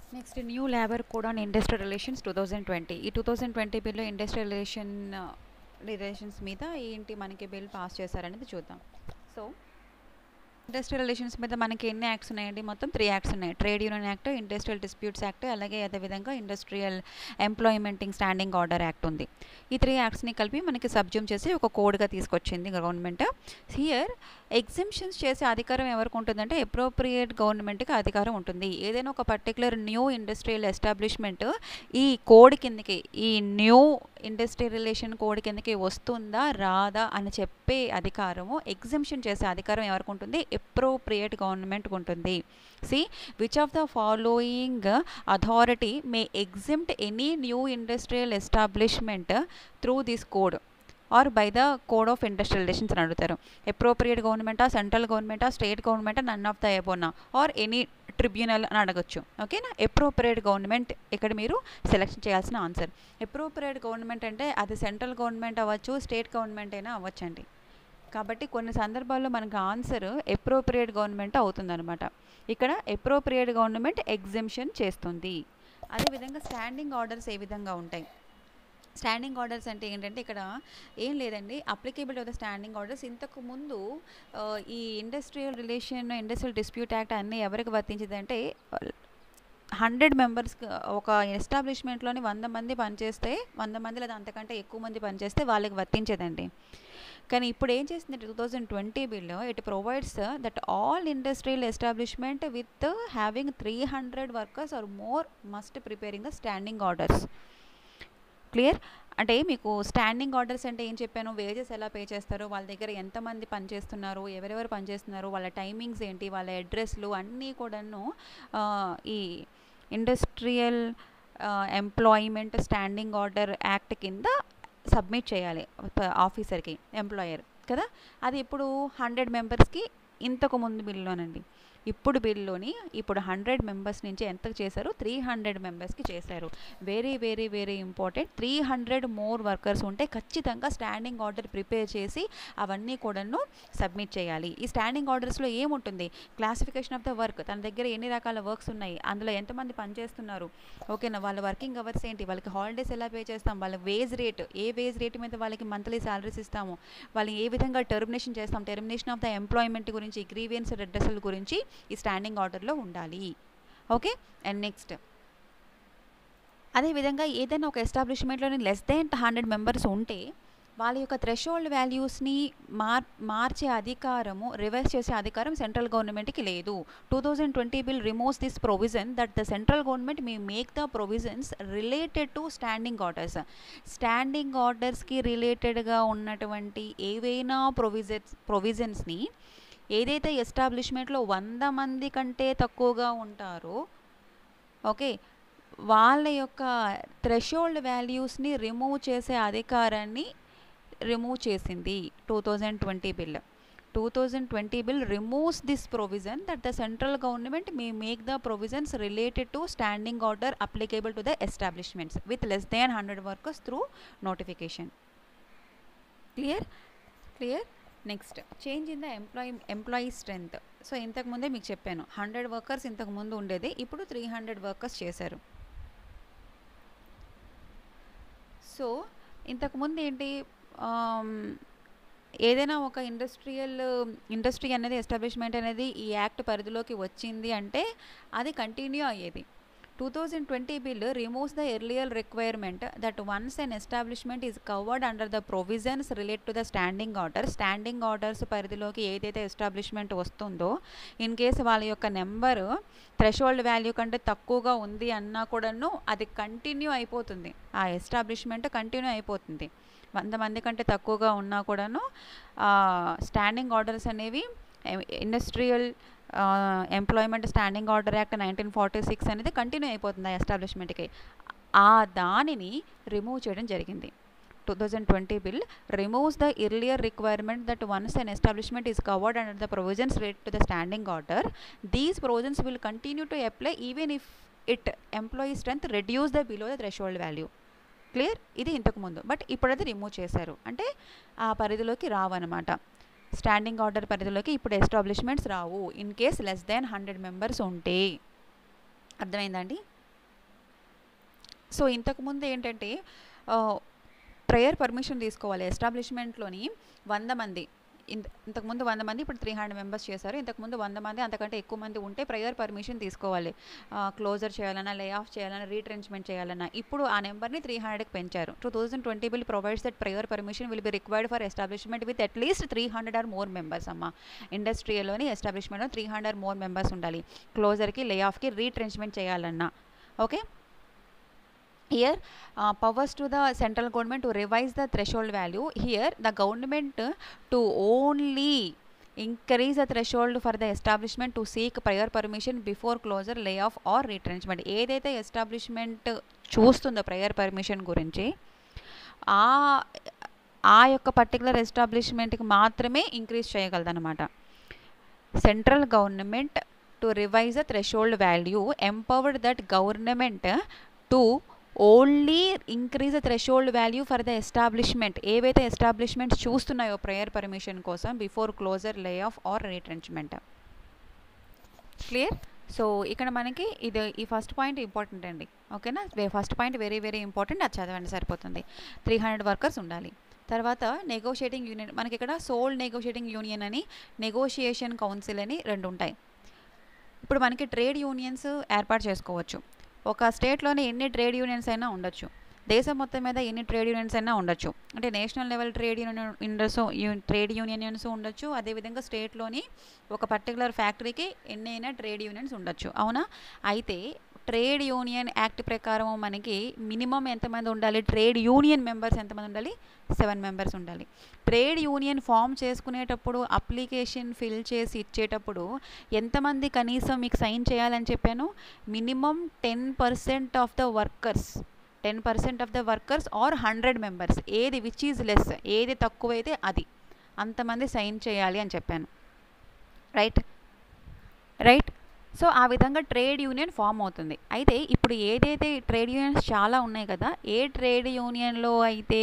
next new labour code on industrial relations two thousand twenty ఈ two thousand twenty బిల్లో industrial relation relations మీద ఏంటి మనకి bill pass చేశారనేది చూద్దాం సో ఇండస్ట్రియల్ రిలేషన్స్ మీద మనకి ఎన్ని యాక్ట్స్ ఉన్నాయండి మొత్తం త్రీ యాక్ట్స్ ఉన్నాయి trade union act industrial disputes act అలాగే అదేవిధంగా ఇండస్ట్రియల్ ఎంప్లాయ్మెంటింగ్ స్టాండింగ్ ఆర్డర్ యాక్ట్ ఉంది ఈ త్రీ యాక్ట్స్ని కలిపి మనకి సబ్జ్యూమ్ చేసి ఒక కోడ్గా తీసుకొచ్చింది గవర్నమెంట్ హియర్ ఎగ్జిబిషన్స్ చేసే అధికారం ఎవరికి ఉంటుందంటే అప్రోప్రియేట్ గవర్నమెంట్కి అధికారం ఉంటుంది ఏదైనా ఒక పర్టికులర్ న్యూ ఇండస్ట్రియల్ ఎస్టాబ్లిష్మెంట్ ఈ కోడ్ కిందకి ఈ న్యూ ఇండస్ట్రీ రిలేషన్ కోడ్ కిందకి వస్తుందా రాదా అని చెప్పే అధికారము ఎగ్జిబిషన్ చేసే అధికారం ఎవరికి ఉంటుంది అప్రోప్రియేట్ గవర్నమెంట్కి ఉంటుంది see which of the following authority may exempt any new industrial establishment through this code or by the code of industrial relations అని అడుగుతారు అప్రోప్రియేట్ గవర్నమెంటా సెంట్రల్ గవర్నమెంటా స్టేట్ గవర్నమెంటా నన్ ఆఫ్ ద ఎబోనా ఆర్ ఎనీ ట్రిబ్యునల్ అని అడగచ్చు ఓకేనా appropriate government ఇక్కడ మీరు సెలెక్షన్ చేయాల్సిన ఆన్సర్ అప్రోప్రియేట్ గవర్నమెంట్ అంటే అది సెంట్రల్ గవర్నమెంట్ అవ్వచ్చు స్టేట్ గవర్నమెంట్ అయినా అవ్వచ్చండి కాబట్టి కొన్ని సందర్భాల్లో మనకు ఆన్సర్ అప్రోప్రియేట్ గవర్నమెంట్ అవుతుందన్నమాట ఇక్కడ అప్రోప్రియేట్ గవర్నమెంట్ ఎగ్జిబిషన్ చేస్తుంది అదేవిధంగా స్టాండింగ్ ఆర్డర్స్ ఏ విధంగా ఉంటాయి స్టాండింగ్ ఆర్డర్స్ అంటే ఏంటంటే ఇక్కడ ఏం లేదండి applicable of the standing orders ఇంతకు ముందు ఈ industrial relation industrial dispute act అన్నీ ఎవరికి వర్తించిందంటే హండ్రెడ్ మెంబర్స్ ఒక ఎస్టాబ్లిష్మెంట్లోని వంద మంది పనిచేస్తే వంద మంది లేదా అంతకంటే ఎక్కువ మంది పనిచేస్తే వాళ్ళకి వర్తించేదండి కానీ ఇప్పుడు ఏం చేస్తుంది టూ థౌజండ్ ట్వంటీ బిల్లో it provides that all industrial establishment with having three hundred workers or more must preparing the standing orders clear అంటే మీకు స్టాండింగ్ ఆర్డర్స్ అంటే ఏం చెప్పాను వేజెస్ ఎలా పే చేస్తారు వాళ్ళ దగ్గర ఎంతమంది పనిచేస్తున్నారు ఎవరెవరు పనిచేస్తున్నారు వాళ్ళ టైమింగ్స్ ఏంటి వాళ్ళ అడ్రస్లు అన్నీ కూడాను ఈ industrial employment standing order act కింద సబ్మిట్ చేయాలి ఆఫీసర్కి ఎంప్లాయర్ కదా అది ఇప్పుడు హండ్రెడ్ మెంబర్స్కి ఇంతకు ముందు బిల్లోనండి ఇప్పుడు బిల్లోని ఇప్పుడు హండ్రెడ్ మెంబర్స్ నుంచి ఎంత చేశారు త్రీ హండ్రెడ్ మెంబర్స్కి చేశారు very very very important three hundred more workers ఉంటే ఖచ్చితంగా స్టాండింగ్ ఆర్డర్ ప్రిపేర్ చేసి అవన్నీ కూడాను సబ్మిట్ చేయాలి ఈ స్టాండింగ్ ఆర్డర్స్లో ఏముంటుంది క్లాసిఫికేషన్ ఆఫ్ ద వర్క్ తన దగ్గర ఎన్ని రకాల వర్క్స్ ఉన్నాయి అందులో ఎంతమంది పనిచేస్తున్నారు ఓకేనా వాళ్ళ వర్కింగ్ అవర్స్ ఏంటి వాళ్ళకి హాలిడేస్ ఎలా పే చేస్తాం వాళ్ళ వేజ్ రేట్ ఏ వేజ్ రేట్ మీద వాళ్ళకి మంత్లీ శాలరీస్ ఇస్తాము వాళ్ళని ఏ విధంగా టర్మినేషన్ చేస్తాం టర్మినేషన్ ఆఫ్ ద ఎంప్లాయ్మెంట్ గురించి గ్రీవియన్స్ రెడ్రసల్ గురించి ఈ స్టాండింగ్ ఆర్డర్లో ఉండాలి ఓకే అండ్ నెక్స్ట్ అదేవిధంగా ఏదైనా ఒక ఎస్టాబ్లిష్మెంట్లోని లెస్ దెన్ హండ్రెడ్ మెంబర్స్ ఉంటే వాళ్ళ యొక్క థ్రెషోల్డ్ వాల్యూస్ని మార్ మార్చే అధికారము రివర్స్ చేసే అధికారం సెంట్రల్ గవర్నమెంట్కి లేదు two thousand twenty bill removes this provision that the central government may make the provisions related to standing orders standing ఆర్డర్స్కి రిలేటెడ్గా ఉన్నటువంటి ఏవైనా ప్రొవిజన్స్ ప్రొవిజన్స్ని ఏదైతే ఎస్టాబ్లిష్మెంట్లో వంద మంది కంటే తక్కువగా ఉంటారో ఓకే వాళ్ళ యొక్క థ్రెషోల్డ్ వాల్యూస్ని రిమూవ్ చేసే అధికారాన్ని రిమూవ్ చేసింది two thousand twenty bill two thousand twenty bill removes this provision that the central government may make the provisions related to standing order applicable to the establishments with less than hundred workers through notification clear clear next change in the employee employee strength so ఇంతకుముందే మీకు చెప్పాను hundred workers ఇంతకు ముందు ఉండేది ఇప్పుడు three hundred workers చేశారు so ఇంతకుముందు ఏంటి ఏదైనా ఒక ఇండస్ట్రియల్ ఇండస్ట్రీ అనేది ఎస్టాబ్లిష్మెంట్ అనేది ఈ యాక్ట్ పరిధిలోకి వచ్చింది అంటే అది కంటిన్యూ అయ్యేది two thousand twenty bill removes the earlier requirement that once an establishment is covered under the provisions relate to the standing order standing orders పరిధిలోకి ఏదైతే ఎస్టాబ్లిష్మెంట్ వస్తుందో ఇన్ కేసు వాళ్ళ యొక్క నెంబరు థ్రెషోల్డ్ వాల్యూ కంటే తక్కువగా ఉంది అన్నా కూడాను అది కంటిన్యూ అయిపోతుంది ఆ ఎస్టాబ్లిష్మెంట్ కంటిన్యూ అయిపోతుంది వంద మంది కంటే తక్కువగా ఉన్నా కూడాను స్టాండింగ్ ఆర్డర్స్ అనేవి industrial employment standing order act nineteen forty six అనేది కంటిన్యూ అయిపోతుంది ఆ ఎస్టాబ్లిష్మెంట్కి ఆ దానిని రిమూవ్ చేయడం జరిగింది two thousand twenty bill removes the earlier requirement that once an establishment is covered under the provisions rate to the standing order these provisions will continue to apply even if it employee strength reduce the below the threshold value clear ఇది ఇంతకుముందు but ఇప్పుడు అది remove చేశారు అంటే ఆ పరిధిలోకి రావన్నమాట standing order పరిధిలోకి ఇప్పుడు ఎస్టాబ్లిష్మెంట్స్ రావు in case less than hundred members ఉంటే అర్థమైందండి సో ఇంతకుముందు ఏంటంటే ప్రేయర్ పర్మిషన్ తీసుకోవాలి ఎస్టాబ్లిష్మెంట్లోని వంద మంది ఇంత ఇంతకుముందు వంద మంది ఇప్పుడు త్రీ హండ్రెడ్ మెంబర్స్ చేశారు ఇంతకుముందు వంద మంది అంతకంటే ఎక్కువ మంది ఉంటే ప్రేయర్ పర్మిషన్ తీసుకోవాలి క్లోజర్ చేయాలన్నా లే ఆఫ్ చేయాలన్నా రీట్రెంచ్మెంట్ చేయాలన్నా ఇప్పుడు ఆ నెంబర్ని త్రీ హండ్రెడ్కి పెంచారు two thousand twenty bill provides that prior permission will be required for establishment with at least three hundred or more members అమ్మ ఇండస్ట్రీలోని ఎస్టాబ్లిష్మెంట్లో త్రీ హండ్రెడ్ మోర్ మెంబర్స్ ఉండాలి క్లోజర్కి లే ఆఫ్కి రీట్రెంచ్మెంట్ చేయాలన్నా okay here uh, powers to the central government to revise the threshold value here the government uh, to only increase the threshold for the establishment to seek prior permission before closure layoff or retrenchment ఏదైతే establishment చూస్తుందో prior permission గురించి ఆ ఆ యొక్క particular ఎస్టాబ్లిష్మెంట్కి మాత్రమే increase చేయగలదన్నమాట central government to revise the threshold value empowered that government to only increase the threshold value for the establishment ఏవైతే ఎస్టాబ్లిష్మెంట్స్ చూస్తున్నాయో ప్రేయర్ పర్మిషన్ కోసం before closure lay off or retrenchment clear so ఇక్కడ మనకి ఇది ఈ first point important అండి ఓకేనా first point very very important అది చదవండి సరిపోతుంది త్రీ హండ్రెడ్ వర్కర్స్ ఉండాలి తర్వాత నెగోషియేటింగ్ యూనియన్ మనకి ఇక్కడ సోల్ నెగోషియేటింగ్ యూనియన్ అని నెగోషియేషన్ కౌన్సిల్ అని రెండు ఉంటాయి ఇప్పుడు మనకి ట్రేడ్ యూనియన్స్ ఏర్పాటు చేసుకోవచ్చు ఒక స్టేట్లోనే ఎన్ని ట్రేడ్ యూనియన్స్ అయినా ఉండొచ్చు దేశం మొత్తం మీద ఎన్ని ట్రేడ్ యూనియన్స్ అయినా ఉండొచ్చు అంటే నేషనల్ లెవెల్ ట్రేడ్ యూనియన్ ఇండస్ ట్రేడ్ యూనియన్స్ ఉండొచ్చు అదేవిధంగా స్టేట్లోని ఒక పర్టికులర్ ఫ్యాక్టరీకి ఎన్నైనా ట్రేడ్ యూనియన్స్ ఉండొచ్చు అవునా అయితే ట్రేడ్ యూనియన్ యాక్ట్ ప్రకారం మనకి మినిమం ఎంతమంది ఉండాలి ట్రేడ్ యూనియన్ మెంబర్స్ ఎంతమంది ఉండాలి సెవెన్ మెంబర్స్ ఉండాలి ట్రేడ్ యూనియన్ ఫామ్ చేసుకునేటప్పుడు అప్లికేషన్ ఫిల్ చేసి ఇచ్చేటప్పుడు ఎంతమంది కనీసం మీకు సైన్ చేయాలని చెప్పాను minimum ten percent of the workers ten percent of the workers or hundred members ఏది విచ్ ఈజ్ లెస్ ఏది తక్కువైతే అది అంతమంది సైన్ చేయాలి అని చెప్పాను రైట్ రైట్ సో ఆ విధంగా ట్రేడ్ యూనియన్ ఫామ్ అవుతుంది అయితే ఇప్పుడు ఏదైతే ట్రేడ్ యూనియన్స్ చాలా ఉన్నాయి కదా ఏ ట్రేడ్ యూనియన్లో అయితే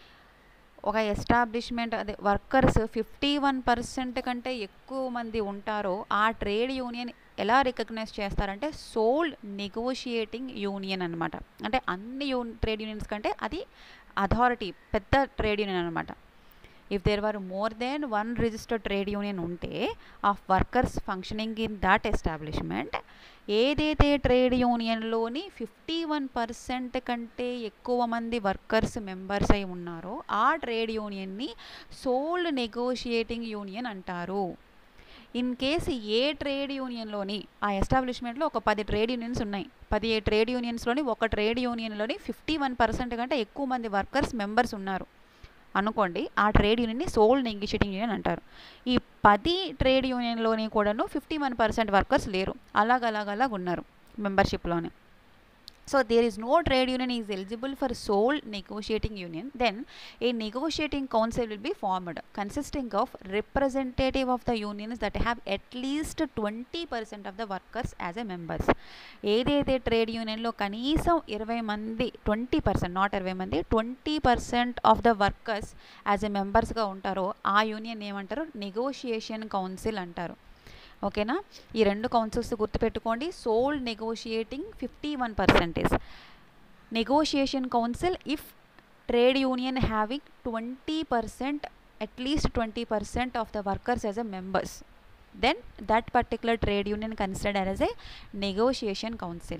ఒక ఎస్టాబ్లిష్మెంట్ అదే వర్కర్స్ ఫిఫ్టీ వన్ పర్సెంట్ కంటే ఎక్కువ మంది ఉంటారో ఆ ట్రేడ్ యూనియన్ ఎలా రికగ్నైజ్ చేస్తారంటే సోల్ నెగోషియేటింగ్ యూనియన్ అనమాట అంటే అన్ని యూన్ ట్రేడ్ యూనియన్స్ కంటే అది అథారిటీ పెద్ద ట్రేడ్ యూనియన్ అనమాట if there were more than one registered trade union ఉంటే of workers functioning in that establishment ఏదైతే ట్రేడ్ యూనియన్లోని ఫిఫ్టీ వన్ పర్సెంట్ కంటే ఎక్కువ మంది వర్కర్స్ మెంబర్స్ అయి ఉన్నారో ఆ ట్రేడ్ యూనియన్ని సోల్ నెగోషియేటింగ్ యూనియన్ అంటారు ఇన్ కేసు ఏ ట్రేడ్ యూనియన్లోని ఆ ఎస్టాబ్లిష్మెంట్లో ఒక పది ట్రేడ్ యూనియన్స్ ఉన్నాయి పది ట్రేడ్ యూనియన్స్లోని ఒక ట్రేడ్ యూనియన్లోని ఫిఫ్టీ వన్ పర్సెంట్ కంటే ఎక్కువ మంది వర్కర్స్ మెంబర్స్ ఉన్నారు అనుకోండి ఆ ట్రేడ్ యూనియన్ని సోల్ నెగోషియేటింగ్ యూనియన్ అంటారు ఈ పది ట్రేడ్ యూనియన్లోని కూడాను ఫిఫ్టీ వన్ పర్సెంట్ వర్కర్స్ లేరు అలాగ అలాగ అలాగ ఉన్నారు మెంబర్షిప్లోనే so there is no trade union is eligible for sole negotiating union then a negotiating council will be formed consisting of representative of the unions that have at least twenty percent of the workers as a members ఏదైతే trade యూనియన్లో కనీసం ఇరవై మంది twenty percent not ఇరవై మంది twenty percent of the workers as a మెంబర్స్గా ఉంటారో ఆ యూనియన్ ఏమంటారు నెగోషియేషన్ కౌన్సిల్ అంటారు ఓకేనా ఈ రెండు కౌన్సిల్స్ గుర్తుపెట్టుకోండి sole negotiating fifty one percentage negotiation council if trade union having twenty percent at least twenty percent of the workers as a members then that particular trade union considered as a negotiation council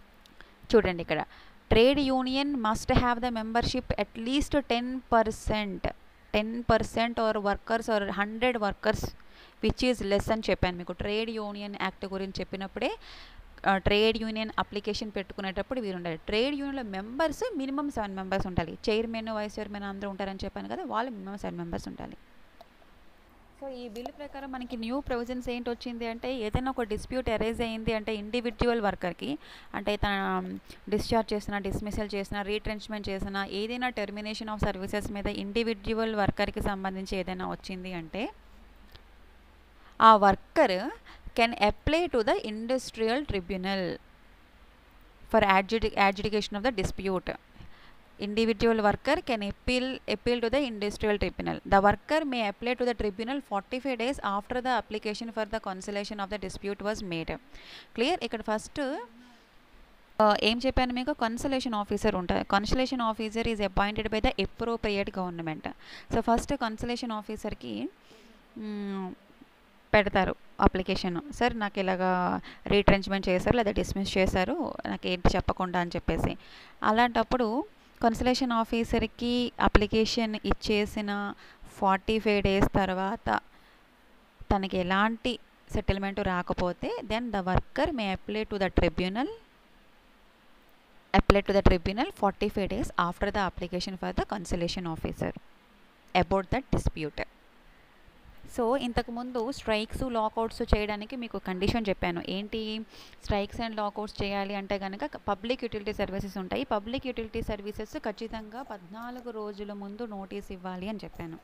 చూడండి ఇక్కడ trade union must have the membership at least ten percent ten percent or workers or hundred workers which is less అని చెప్పాను మీకు trade union act గురించి చెప్పినప్పుడే trade union application పెట్టుకునేటప్పుడు వీరు ఉండాలి trade యూనియన్లో మెంబర్స్ మినిమం సెవెన్ మెంబర్స్ ఉండాలి చైర్మన్ వైస్ చైర్మన్ అందరూ ఉంటారని చెప్పాను కదా వాళ్ళు మినిమం సెవెన్ మెంబర్స్ ఉండాలి సో ఈ బిల్లు ప్రకారం మనకి న్యూ ప్రొవిజన్స్ ఏంటి వచ్చింది అంటే ఏదైనా ఒక డిస్ప్యూట్ అరైజ్ అయింది అంటే ఇండివిజువల్ వర్కర్కి అంటే తన డిశ్చార్జ్ చేసిన డిస్మిసల్ చేసిన రీట్రెంచ్మెంట్ చేసిన ఏదైనా టెర్మినేషన్ ఆఫ్ సర్వీసెస్ మీద ఇండివిజువల్ వర్కర్కి సంబంధించి ఏదైనా వచ్చింది అంటే ఆ worker can apply to the industrial tribunal for యాడ్జుడి adjudication of the dispute individual worker can appeal appeal to the industrial tribunal the worker may apply to the tribunal 45 days after the application for the conciliation of the dispute was made clear ఇక్కడ first ఏం చెప్పాను మీకు conciliation officer ఉంటుంది conciliation officer is appointed by the appropriate government so first conciliation ఆఫీసర్కి పెడతారు application sir నాకు ఇలాగా రీట్రెంచ్మెంట్ చేశారు లేదా డిస్మిస్ చేశారు నాకు ఏంటి చెప్పకుండా అని చెప్పేసి అలాంటప్పుడు కన్సలేషన్ ఆఫీసర్కి అప్లికేషన్ ఇచ్చేసిన ఫార్టీ ఫైవ్ డేస్ తర్వాత తనకి ఎలాంటి సెటిల్మెంట్ రాకపోతే then the worker may apply to the tribunal apply to the tribunal forty five days after the application for the conciliation officer about that dispute so ఇంతకుముందు strikes lockouts చేయడానికి మీకు condition చెప్పాను ఏంటి strikes and లాకౌట్స్ చేయాలి అంటే కనుక public utility services ఉంటాయి public utility services ఖచ్చితంగా పద్నాలుగు రోజుల ముందు నోటీస్ ఇవ్వాలి అని చెప్పాను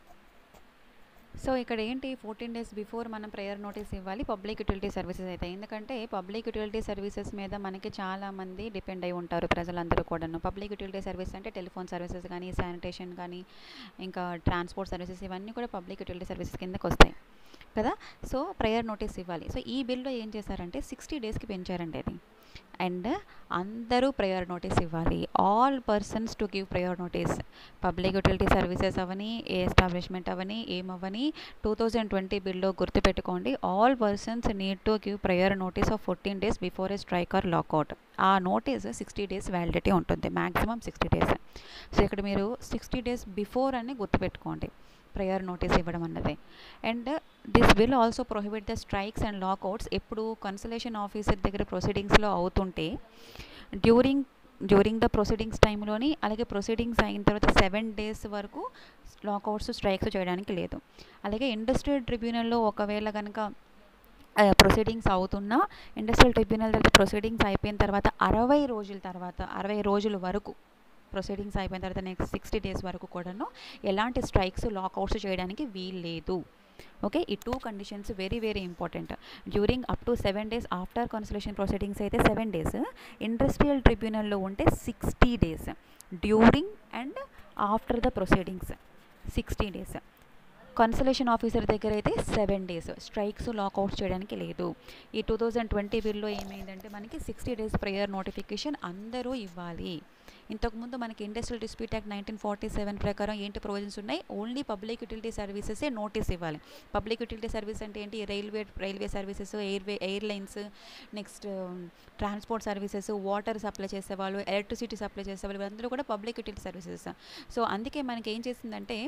సో ఇక్కడ ఏంటి ఫోర్టీన్ డేస్ బిఫోర్ మనం ప్రేయర్ నోటీస్ ఇవ్వాలి పబ్లిక్ యూటిలిటీ సర్వీసెస్ అయితే ఎందుకంటే పబ్లిక్ యూటిలిటీ సర్వీసెస్ మీద మనకి చాలామంది డిపెండ్ అయి ఉంటారు ప్రజలందరూ కూడాను పబ్లిక్ యూటిలిటీ సర్వీస్ అంటే టెలిఫోన్ సర్వీసెస్ కానీ శానిటేషన్ కానీ ఇంకా ట్రాన్స్పోర్ట్ సర్వీసెస్ ఇవన్నీ కూడా పబ్లిక్ యూటిలిటీ సర్వీసెస్ కిందకి వస్తాయి కదా సో ప్రేయర్ నోటీస్ ఇవ్వాలి సో ఈ బిల్లో ఏం చేశారంటే సిక్స్టీ డేస్కి పెంచారండి అది అండ్ అందరూ ప్రేయర్ నోటీస్ ఇవ్వాలి all persons to give prior notice public utility services అవని ఏ ఎస్టాబ్లిష్మెంట్ అవని ఏమవని టూ థౌజండ్ ట్వంటీ బిల్లో గుర్తుపెట్టుకోండి all persons need to give prior notice of fourteen days before a strike or lockout ఆ notice sixty days validity ఉంటుంది maximum sixty days so ఇక్కడ మీరు సిక్స్టీ డేస్ బిఫోర్ అని గుర్తుపెట్టుకోండి ప్రేయర్ నోటీస్ ఇవ్వడం అన్నది and this will also prohibit the strikes and lockouts ఎప్పుడు conciliation officer దగ్గర ప్రొసీడింగ్స్లో అవుతుంటే డ్యూరింగ్ డ్యూరింగ్ ద ప్రొసీడింగ్స్ టైంలోని అలాగే ప్రొసీడింగ్స్ అయిన తర్వాత సెవెన్ డేస్ వరకు లాకౌట్స్ స్ట్రైక్స్ చేయడానికి లేదు అలాగే ఇండస్ట్రియల్ ట్రిబ్యునల్లో ఒకవేళ కనుక ప్రొసీడింగ్స్ అవుతున్నా ఇండస్ట్రియల్ ట్రిబ్యునల్ దగ్గర ప్రొసీడింగ్స్ అయిపోయిన తర్వాత అరవై రోజుల తర్వాత అరవై రోజుల వరకు ప్రొసీడింగ్స్ అయిపోయిన తర్వాత నెక్స్ట్ సిక్స్టీ డేస్ వరకు కూడాను ఎలాంటి స్ట్రైక్స్ లాకౌట్స్ చేయడానికి వీల్లేదు ఓకే ఈ two conditions very very important during up to seven days after conciliation proceedings అయితే సెవెన్ డేస్ ఇండస్ట్రియల్ ట్రిబ్యునల్లో ఉంటే sixty days during and after the proceedings sixty days conciliation officer దగ్గర అయితే సెవెన్ డేస్ స్ట్రైక్స్ లాకౌట్స్ చేయడానికి లేదు ఈ two thousand twenty బిల్లో ఏమైందంటే మనకి సిక్స్టీ డేస్ ప్రేయర్ నోటిఫికేషన్ అందరూ ఇవ్వాలి ఇంతకుముందు మనకి industrial dispute act nineteen forty seven ప్రకారం ఏంటి ప్రొవిజన్స్ ఉన్నాయి ఓన్లీ పబ్లిక్ యూటిలిటీ సర్వీసెసే నోటీస్ ఇవ్వాలి పబ్లిక్ యూటిలిటీ సర్వీస్ అంటే ఏంటి railway railway services airway airlines next transport services water supply చేసేవాళ్ళు ఎలక్ట్రిసిటీ సప్లై చేసేవాళ్ళు వీళ్ళందరూ కూడా పబ్లిక్ యూటిలిటీ సర్వీసెస్ సో అందుకే మనకి ఏం చేసిందంటే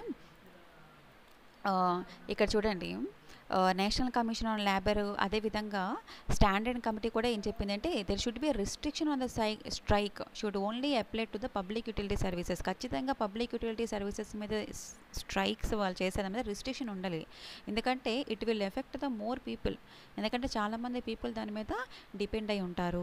ఇక్కడ చూడండి నేషనల్ కమిషన్ ఆన్ లేబర్ అదేవిధంగా స్టాండర్డ్ కమిటీ కూడా ఏం చెప్పిందంటే there should be restriction on the సై strike should only apply to the public utility services ఖచ్చితంగా పబ్లిక్ యూటిలిటీ సర్వీసెస్ మీద స్ట్రైక్స్ వాళ్ళు చేసేదాని మీద రిస్ట్రిక్షన్ ఉండాలి ఎందుకంటే it will effect the more people ఎందుకంటే చాలామంది పీపుల్ దాని మీద డిపెండ్ అయి ఉంటారు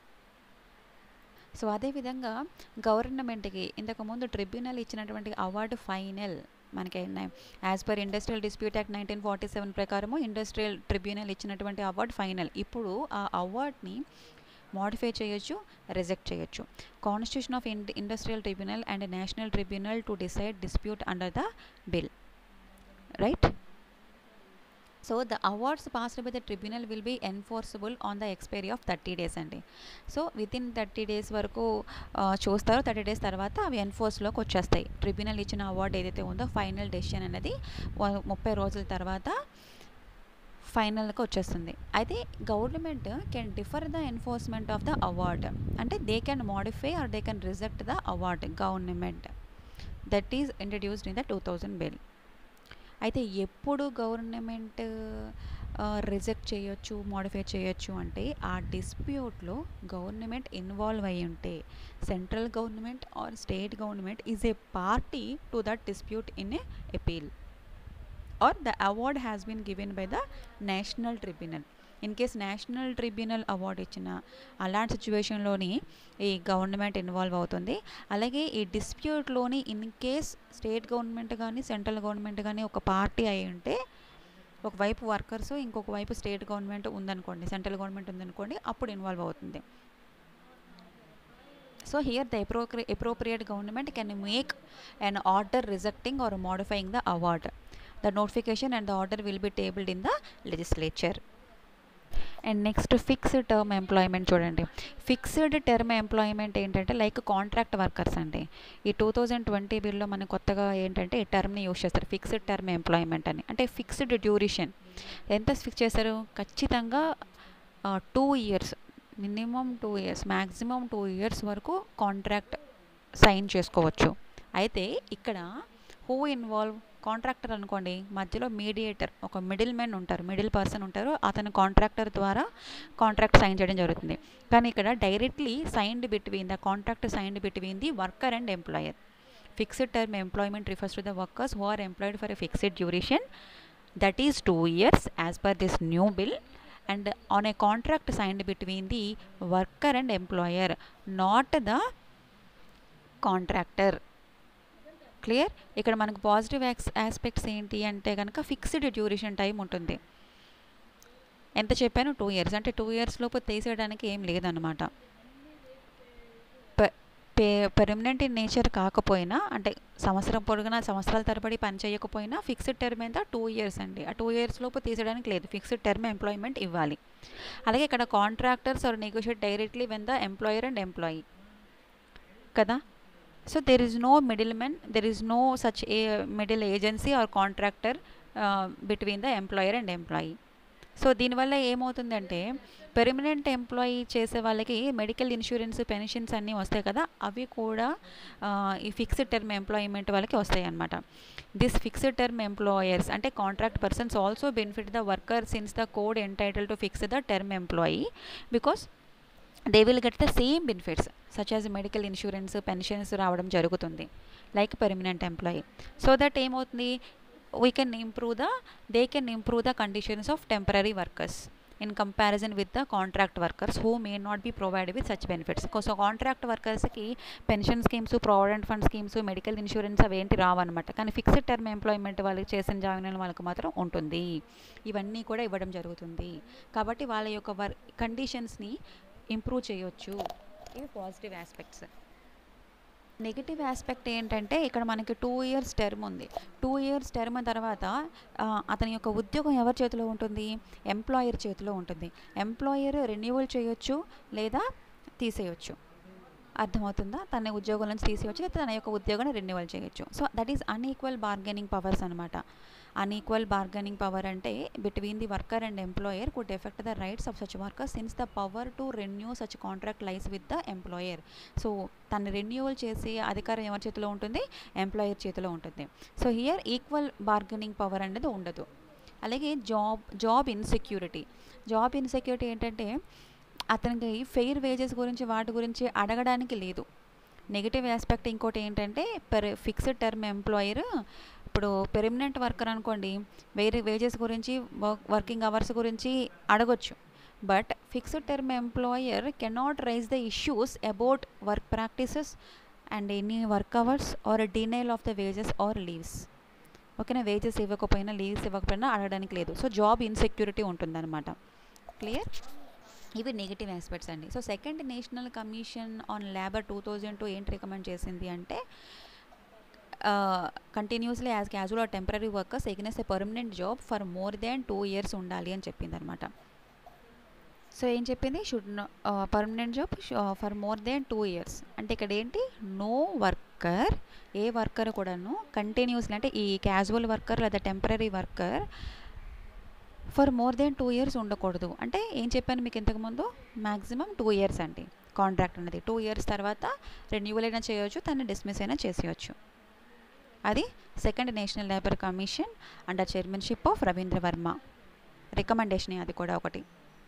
సో అదేవిధంగా గవర్నమెంట్కి ఇంతకుముందు ట్రిబ్యునల్ ఇచ్చినటువంటి అవార్డు ఫైనల్ మనకి as per industrial dispute act nineteen forty seven ప్రకారము ఇండస్ట్రియల్ ట్రిబ్యునల్ ఇచ్చినటువంటి అవార్డ్ ఫైనల్ ఇప్పుడు ఆ అవార్డ్ని మోడిఫై చేయొచ్చు రిజెక్ట్ చేయొచ్చు constitution of industrial tribunal and national tribunal to decide dispute under the bill right so the awards passed by the tribunal will be enforceable on the expiry of thirty days అండి so within thirty days వరకు చూస్తారు thirty days తర్వాత అవి ఎన్ఫోర్స్లోకి వచ్చేస్తాయి tribunal ఇచ్చిన award ఏదైతే ఉందో final decision అనేది ముప్పై రోజుల తర్వాత ఫైనల్కి వచ్చేస్తుంది అయితే government can defer the enforcement of the award అంటే they can modify or they can reject the award government that is introduced in the two thousand bill అయితే ఎప్పుడు గవర్నమెంట్ రిజెక్ట్ చేయొచ్చు మోడిఫై చేయొచ్చు అంటే ఆ డిస్ప్యూట్లో గవర్నమెంట్ ఇన్వాల్వ్ అయి ఉంటే central government or state government is a party to that dispute in a appeal or the award has been given by the national tribunal in case national tribunal award ఇచ్చిన అలాంటి సిచ్యువేషన్లోని ఈ government involve అవుతుంది అలాగే ఈ డిస్ప్యూట్లోని in case state government కానీ central government కానీ ఒక పార్టీ అయి ఉంటే ఒకవైపు వర్కర్స్ ఇంకొక వైపు స్టేట్ గవర్నమెంట్ ఉందనుకోండి సెంట్రల్ గవర్నమెంట్ ఉందనుకోండి అప్పుడు ఇన్వాల్వ్ అవుతుంది so here the appropriate appropriate government can make an order rejecting or modifying the award the notification and the order will be tabled in the legislature and next fixed term employment చూడండి fixed term employment ఏంటంటే like contract workers అండి ఈ two thousand twenty బిల్లో మనం కొత్తగా ఏంటంటే ఈ టర్మ్ని యూస్ చేస్తారు ఫిక్స్డ్ టర్మ్ ఎంప్లాయ్మెంట్ అని అంటే ఫిక్స్డ్ డ్యూరేషన్ ఎంత ఫిక్స్ చేస్తారు ఖచ్చితంగా two years minimum two years maximum two years వరకు కాంట్రాక్ట్ సైన్ చేసుకోవచ్చు అయితే ఇక్కడ హూ ఇన్వాల్వ్ కాంట్రాక్టర్ అనుకోండి మధ్యలో మీడియేటర్ ఒక మిడిల్ మెన్ ఉంటారు మిడిల్ పర్సన్ ఉంటారు అతను కాంట్రాక్టర్ ద్వారా కాంట్రాక్ట్ సైన్ చేయడం జరుగుతుంది కానీ ఇక్కడ directly signed between the contract signed between the worker and employer fixed term employment refers to the workers who are employed for a fixed duration that is two years as per this new bill and on a contract signed between the worker and employer not the contractor clear ఇక్కడ మనకు positive axe aspects ఏంటి అంటే కనుక fixed duration time ఉంటుంది ఎంత చెప్పాను two years అంటే two years లోపు తీసేయడానికి ఏం లేదన్నమాట పే పెర్మనెంట్ ఇన్ నేచర్ కాకపోయినా అంటే సంవత్సరం పొడుగున సంవత్సరాల తరబడి పని చేయకపోయినా ఫిక్స్డ్ టర్మ్ ఎంత టూ ఇయర్స్ అండి ఆ టూ ఇయర్స్ లోపు తీసేయడానికి లేదు ఫిక్స్డ్ టర్మ్ ఎంప్లాయ్మెంట్ ఇవ్వాలి అలాగే ఇక్కడ contractors are negotiate directly when the employer and employee కదా so there is no middle men there is no such a middle agency or contractor between the employer and employee so దీనివల్ల ఏమవుతుందంటే permanent employee చేసే వాళ్ళకి medical insurance pensions అన్నీ వస్తాయి కదా అవి కూడా ఈ ఫిక్స్డ్ టర్మ్ ఎంప్లాయ్మెంట్ వాళ్ళకి వస్తాయి అనమాట దిస్ ఫిక్స్డ్ టర్మ్ ఎంప్లాయర్స్ అంటే contract persons also benefit the worker since the code entitle to fix the term employee because they will get the same benefits such as medical insurance pensions రావడం జరుగుతుంది like permanent employee so that ఏమవుతుంది we can improve the they can improve the conditions of temporary workers in comparison with the contract workers who may not be provide with such benefits so contract వర్కర్స్కి pension schemes provident fund schemes medical insurance అవేంటి రావన్నమాట కానీ fixed term employment వాళ్ళకి చేసిన join అయిన వాళ్ళకి మాత్రం ఉంటుంది ఇవన్నీ కూడా ఇవ్వడం జరుగుతుంది కాబట్టి వాళ్ళ యొక్క వర్ కండిషన్స్ని ఇంప్రూవ్ చేయొచ్చు ఇవి పాజిటివ్ ఆస్పెక్ట్స్ నెగిటివ్ ఆస్పెక్ట్ ఏంటంటే ఇక్కడ మనకి టూ ఇయర్స్ టర్మ్ ఉంది టూ ఇయర్స్ టర్మ్ తర్వాత అతని యొక్క ఉద్యోగం ఎవరి చేతిలో ఉంటుంది ఎంప్లాయర్ చేతిలో ఉంటుంది ఎంప్లాయర్ రెన్యువల్ చేయొచ్చు లేదా తీసేయొచ్చు అర్థమవుతుందా తన ఉద్యోగం నుంచి తీసేయచ్చు లేదా తన యొక్క ఉద్యోగాన్ని రెన్యువల్ చేయొచ్చు so that is unequal bargaining powers అనమాట అన్ఈక్వల్ బార్గెనింగ్ పవర్ అంటే between the worker and employer could effect the rights of such worker since the power to renew such contract lies with the employer so తను renewal చేసే అధికారం ఎవరి చేతిలో ఉంటుంది employer చేతిలో ఉంటుంది so here equal bargaining power అనేది ఉండదు అలాగే job job insecurity job insecurity ఏంటంటే అతనికి ఫెయిర్ వేజెస్ గురించి వాటి గురించి అడగడానికి లేదు నెగిటివ్ ఆస్పెక్ట్ ఇంకోటి ఏంటంటే పెర్ ఫిక్స్డ్ టర్మ్ ఎంప్లాయర్ ఇప్పుడు పెర్మనెంట్ వర్కర్ అనుకోండి వేరే వేజెస్ గురించి వర్క్ వర్కింగ్ అవర్స్ గురించి అడగొచ్చు but fixed term employer cannot raise the issues about work practices and any work hours or denial of the wages or leaves ఓకేనా wages ఇవ్వకపోయినా leaves ఇవ్వకపోయినా అడగడానికి లేదు సో జాబ్ ఇన్సెక్యూరిటీ ఉంటుందన్నమాట clear ఇవి negative aspects అండి so second national commission on labour two thousand two ఏంటి recommend చేసింది అంటే continuously as casual or temporary workers against a permanent job for more than two years ఉండాలి అని చెప్పింది అనమాట సో ఏం చెప్పింది should permanent job for more than two years అంటే ఇక్కడ ఏంటి నో వర్కర్ ఏ వర్కర్ కూడాను కంటిన్యూస్లీ అంటే ఈ క్యాజువల్ వర్కర్ లేదా temporary worker for more than two years ఉండకూడదు అంటే ఏం చెప్పాను మీకు ఇంతకుముందు మ్యాక్సిమం టూ ఇయర్స్ అండి కాంట్రాక్ట్ అనేది టూ ఇయర్స్ తర్వాత రెన్యూవల్ అయినా చేయొచ్చు తను డిస్మిస్ అయినా చేసేయచ్చు అది second national labour commission under chairmanship of Ravindra Varma recommendation అది కూడా ఒకటి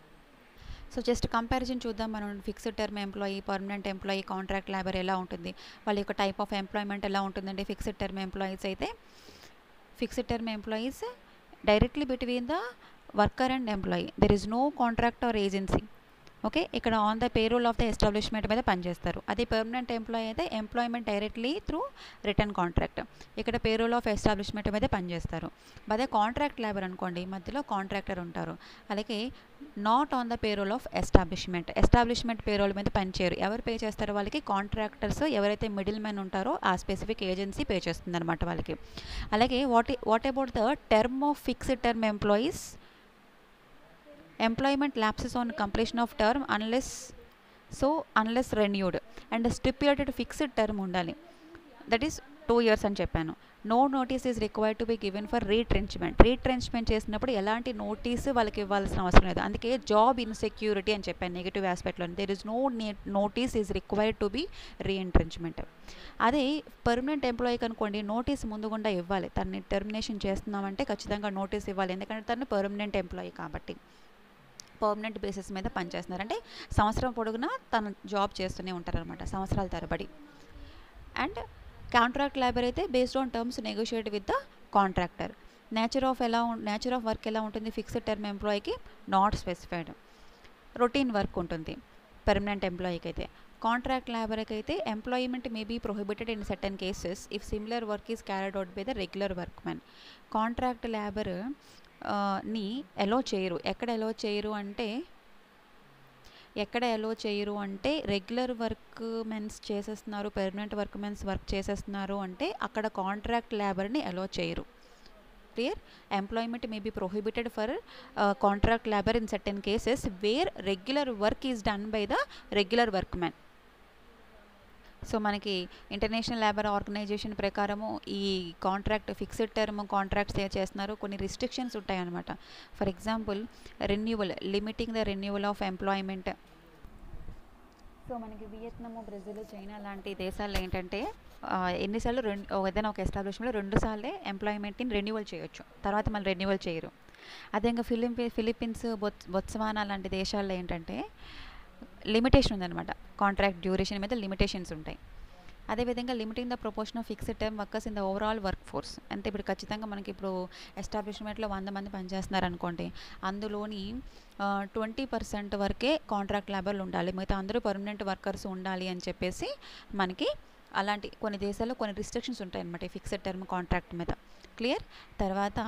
సో జస్ట్ కంపారిజన్ చూద్దాం మనం fixed term employee permanent employee contract labour ఎలా ఉంటుంది వాళ్ళ యొక్క టైప్ ఆఫ్ ఎంప్లాయ్మెంట్ ఎలా ఉంటుందండి ఫిక్స్డ్ టర్మ్ ఎంప్లాయీస్ అయితే fixed term employees directly between the worker and employee there is no contract or agency okay ఇక్కడ on the payroll of the establishment మీద పనిచేస్తారు అదే పర్మనెంట్ ఎంప్లాయీ అయితే employment directly through written contract ఇక్కడ payroll of establishment మీద పనిచేస్తారు అదే contract labour అనుకోండి మధ్యలో కాంట్రాక్టర్ ఉంటారు అలాగే not on the payroll of establishment establishment payroll మీద పనిచేయరు ఎవరు పే చేస్తారో వాళ్ళకి కాంట్రాక్టర్స్ ఎవరైతే మిడిల్ మ్యాన్ ఉంటారో ఆ స్పెసిఫిక్ ఏజెన్సీ పే చేస్తుంది అనమాట వాళ్ళకి అలాగే what what about the term of fixed term employees employment lapses on completion of term unless so unless renewed and stipulated fixed term ఉండాలి దట్ ఈస్ టూ ఇయర్స్ అని చెప్పాను no notice is required to be given for retrenchment retrenchment చేసినప్పుడు ఎలాంటి notice వాళ్ళకి ఇవ్వాల్సిన అవసరం లేదు అందుకే జాబ్ ఇన్సెక్యూరిటీ అని చెప్పాను నెగిటివ్ ఆస్పెక్ట్లో there is no notice is required to be retrenchment అదే పర్మనెంట్ ఎంప్లాయీకి అనుకోండి నోటీస్ ముందుగుండా ఇవ్వాలి తనని టర్మినేషన్ చేస్తున్నామంటే ఖచ్చితంగా నోటీస్ ఇవ్వాలి ఎందుకంటే తను పర్మనెంట్ ఎంప్లాయీ కాబట్టి పర్మనెంట్ బేసిస్ మీద పనిచేస్తున్నారు అంటే సంవత్సరం పొడుగునా తను జాబ్ చేస్తూనే ఉంటారనమాట సంవత్సరాల తరబడి అండ్ కాంట్రాక్ట్ లేబర్ అయితే based on terms negotiate with the contractor nature of ఎలా నేచర్ ఆఫ్ వర్క్ ఎలా ఉంటుంది ఫిక్స్డ్ టర్మ్ ఎంప్లాయీకి నాట్ స్పెసిఫైడ్ రొటీన్ వర్క్ ఉంటుంది పర్మనెంట్ ఎంప్లాయీకి అయితే కాంట్రాక్ట్ లేబర్కి అయితే employment may be prohibited in certain cases if similar work is carried out by the regular work man contract labour ని allow చేయరు ఎక్కడ ఎలో చేయరు అంటే ఎక్కడ ఎలో చేయరు అంటే రెగ్యులర్ వర్క్ మెన్స్ చేసేస్తున్నారు పర్మనెంట్ వర్క్ మెన్స్ వర్క్ చేసేస్తున్నారు అంటే అక్కడ కాంట్రాక్ట్ లేబర్ని ఎలో చేయరు clear employment may be prohibited for contract labour in certain cases where regular work is done by the regular work man so మనకి international labour organization ప్రకారము ఈ contract fixed term contracts ఏ చేస్తున్నారు కొన్ని restrictions ఉంటాయన్నమాట for example renewal limiting the renewal of employment so మనకి Vietnam Brazil China లాంటి దేశాల్లో ఏంటంటే ఎన్నిసార్లు రెండు ఏదైనా ఒక ఎస్టాబ్లిష్మెంట్లో రెండు సార్లే ఎంప్లాయ్మెంట్ని రెన్యువల్ చేయొచ్చు తర్వాత మళ్ళీ రెన్యువల్ చేయరు అదే ఇంకా ఫిలిపి ఫిలిప్పీన్స్ బొత్ బొత్సవానా లాంటి దేశాల్లో ఏంటంటే లిమిటేషన్ ఉందన్నమాట కాంట్రాక్ట్ డ్యూరేషన్ మీద లిమిటేషన్స్ ఉంటాయి అదేవిధంగా limiting the proportion of fixed term workers in the overall workforce అంటే ఇప్పుడు ఖచ్చితంగా మనకి ఇప్పుడు ఎస్టాబ్లిష్మెంట్లో వంద మంది పనిచేస్తున్నారు అనుకోండి అందులోని ట్వంటీ పర్సెంట్ వరకే కాంట్రాక్ట్ లేబర్లు ఉండాలి మిగతా అందరూ పర్మనెంట్ వర్కర్స్ ఉండాలి అని చెప్పేసి మనకి అలాంటి కొన్ని దేశాల్లో కొన్ని రిస్ట్రిక్షన్స్ ఉంటాయి అనమాట ఈ ఫిక్స్డ్ టర్మ్ కాంట్రాక్ట్ మీద క్లియర్ తర్వాత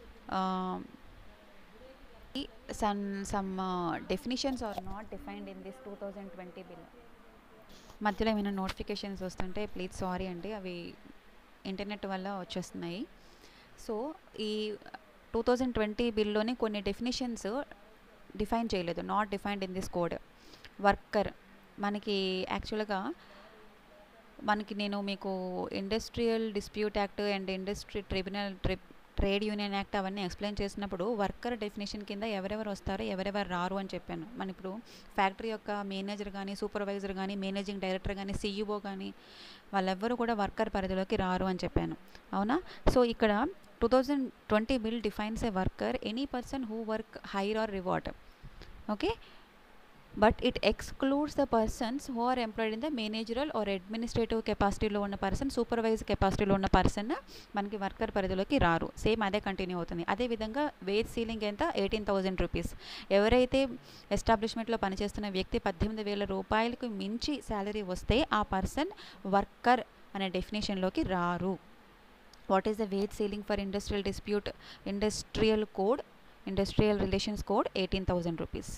some some definitions are not defined in this two thousand twenty bill మధ్యలో ఏమైనా నోటిఫికేషన్స్ వస్తుంటే ప్లీజ్ సారీ అండి అవి ఇంటర్నెట్ వల్ల వచ్చేస్తున్నాయి సో ఈ టూ థౌజండ్ ట్వంటీ బిల్లోని కొన్ని డెఫినిషన్స్ డిఫైన్ చేయలేదు not defined in this code worker మనకి యాక్చువల్గా మనకి నేను మీకు industrial dispute act and industry tribunal tri trade union act అవన్నీ ఎక్స్ప్లెయిన్ చేసినప్పుడు వర్కర్ డెఫినేషన్ కింద ఎవరెవరు వస్తారో ఎవరెవరు రారు అని చెప్పాను మన ఇప్పుడు ఫ్యాక్టరీ యొక్క మేనేజర్ కానీ సూపర్వైజర్ కానీ మేనేజింగ్ డైరెక్టర్ కానీ సీఈఓ కానీ వాళ్ళెవ్వరూ కూడా వర్కర్ పరిధిలోకి రారు అని చెప్పాను అవునా సో ఇక్కడ two thousand twenty bill defines a worker any person who work hire or reward okay but it excludes the persons who are employed in the managerial or administrative కెపాసిటీలో ఉన్న పర్సన్ సూపర్వైజ్ కెపాసిటీలో ఉన్న person మనకి worker పరిధిలోకి రారు same అదే continue అవుతుంది అదేవిధంగా wage ceiling ఎంత ఎయిటీన్ థౌజండ్ రూపీస్ ఎవరైతే ఎస్టాబ్లిష్మెంట్లో పనిచేస్తున్న వ్యక్తి పద్దెనిమిది వేల రూపాయలకు మించి శాలరీ వస్తే ఆ పర్సన్ వర్కర్ అనే డెఫినేషన్లోకి రారు what is the wage ceiling for industrial dispute industrial code industrial relations code eighteen thousand rupees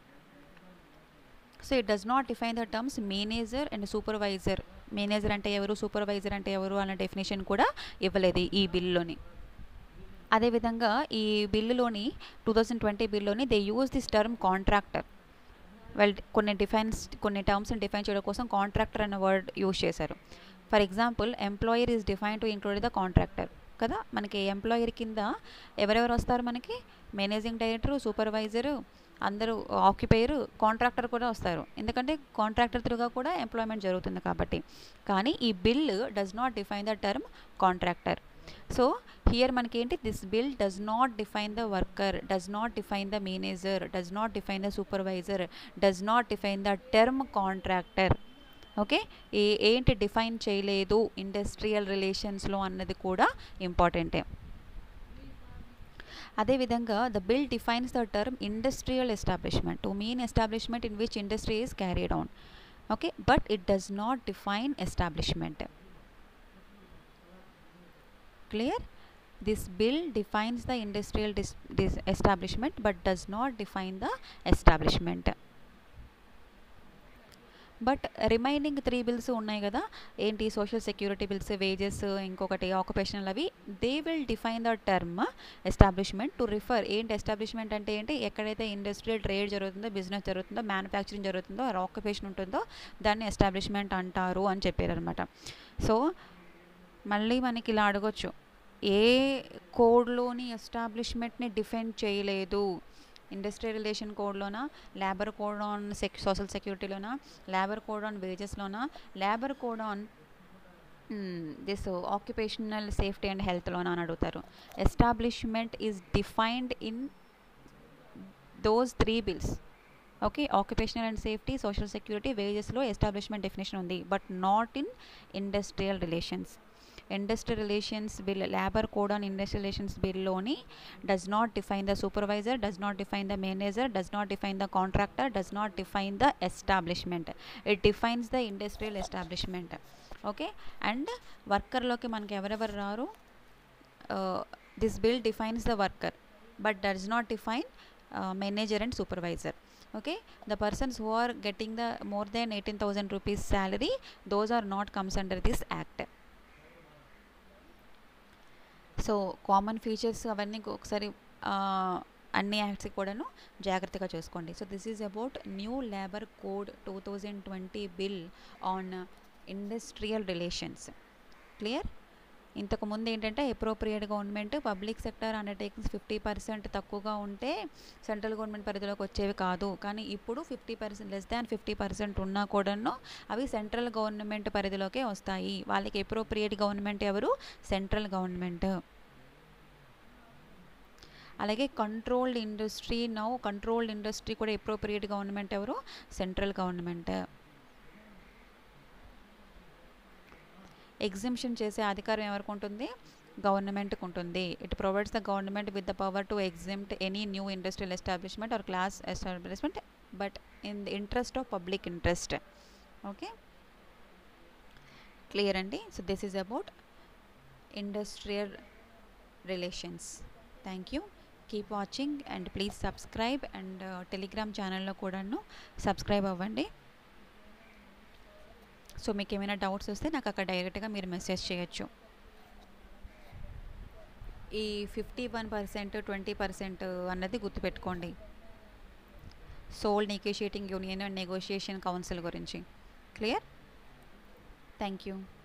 so it does not define the terms manager and supervisor manager అంటే ఎవరు సూపర్వైజర్ అంటే ఎవరు అన్న డెఫినేషన్ కూడా ఇవ్వలేదు ఈ బిల్లులోని అదేవిధంగా ఈ బిల్లులోని టూ థౌజండ్ ట్వంటీ బిల్లులోని they use this term contractor well కొన్ని డిఫైన్స్ కొన్ని టర్మ్స్ని డిఫైన్ చేయడం కోసం కాంట్రాక్టర్ అన్న వర్డ్ యూజ్ చేశారు for example employer is define to include the contractor కదా మనకి ఎంప్లాయర్ కింద ఎవరెవరు వస్తారు మనకి మేనేజింగ్ డైరెక్టర్ సూపర్వైజరు అందరూ ఆక్యుపైయర్ కాంట్రాక్టర్ కూడా వస్తారు ఎందుకంటే కాంట్రాక్టర్ త్రూగా కూడా ఎంప్లాయ్మెంట్ జరుగుతుంది కాబట్టి కానీ ఈ bill does not define the term contractor so here మనకి ఏంటి this bill does not define the worker does not define the manager does not define the supervisor does not define the term contractor okay ఏ ఏంటి define చేయలేదు industrial రిలేషన్స్లో అన్నది కూడా ఇంపార్టెంటే అదేవిధంగా the bill defines the term industrial establishment to mean establishment in which industry is carried on okay but it does not define establishment clear this bill defines the industrial this this establishment but does not define the establishment but remaining three bills ఉన్నాయి కదా ఏంటి social security bills wages ఇంకొకటి occupational అవి they will define the term establishment to refer ఏంటి establishment అంటే ఏంటి ఎక్కడైతే industrial trade జరుగుతుందో బిజినెస్ జరుగుతుందో మ్యానుఫ్యాక్చరింగ్ జరుగుతుందో ఆక్యుపేషన్ ఉంటుందో దాన్ని ఎస్టాబ్లిష్మెంట్ అంటారు అని చెప్పారనమాట సో మళ్ళీ మనకి ఇలా అడగొచ్చు ఏ కోడ్లోని ఎస్టాబ్లిష్మెంట్ని డిఫెండ్ చేయలేదు ఇండస్ట్రియల్ రిలేషన్ కోడ్లోనా labour code on sec social సెక్యూరిటీలోనా లేబర్ కోడ్ ఆన్ వేజెస్లోనా labour code on this occupational safety and హెల్త్లోనా అని అడుగుతారు establishment is defined in those three bills okay occupational and safety social security వేజెస్లో establishment definition ఉంది but not in industrial relations industrial relations bill labour code on industrial relations బిల్లోని does not define the supervisor does not define the manager does not define the contractor does not define the establishment it defines the industrial establishment okay and వర్కర్లోకి మనకి ఎవరెవరు రారు this bill defines the worker but does not define manager and supervisor okay the persons who are getting the more than 18000 rupees salary those are not comes under this act so common features అవన్నీ ఒకసారి అన్ని acts కూడాను జాగ్రత్తగా చూసుకోండి so this is about new labour code two thousand twenty bill on industrial relations clear ఇంతకుముందు ఏంటంటే appropriate government public sector undertakings fifty percent తక్కువగా ఉంటే సెంట్రల్ గవర్నమెంట్ పరిధిలోకి వచ్చేవి కాదు కానీ ఇప్పుడు fifty percent less than fifty percent ఉన్నా కూడాను అవి సెంట్రల్ గవర్నమెంట్ పరిధిలోకే వస్తాయి వాళ్ళకి అప్రోప్రియేట్ గవర్నమెంట్ ఎవరు సెంట్రల్ గవర్నమెంట్ అలాగే controlled industry now controlled industry కూడా అప్రోప్రియేట్ గవర్నమెంట్ ఎవరు సెంట్రల్ గవర్నమెంట్ ఎగ్జిబిషన్ చేసే అధికారం ఎవరికి ఉంటుంది గవర్నమెంట్కి ఉంటుంది it provides the government with the power to exempt any new industrial establishment or class establishment but in the interest of public interest okay clear అండి so this is about industrial relations thank you keep watching and please subscribe and Telegram ఛానల్లో కూడాను subscribe అవ్వండి so మీకు ఏమైనా doubts వస్తే నాకు అక్కడ డైరెక్ట్గా మీరు మెసేజ్ చేయొచ్చు ఈ fifty one percent twenty percent అన్నది గుర్తుపెట్టుకోండి sole negotiating union and negotiation council గురించి క్లియర్ థ్యాంక్ యూ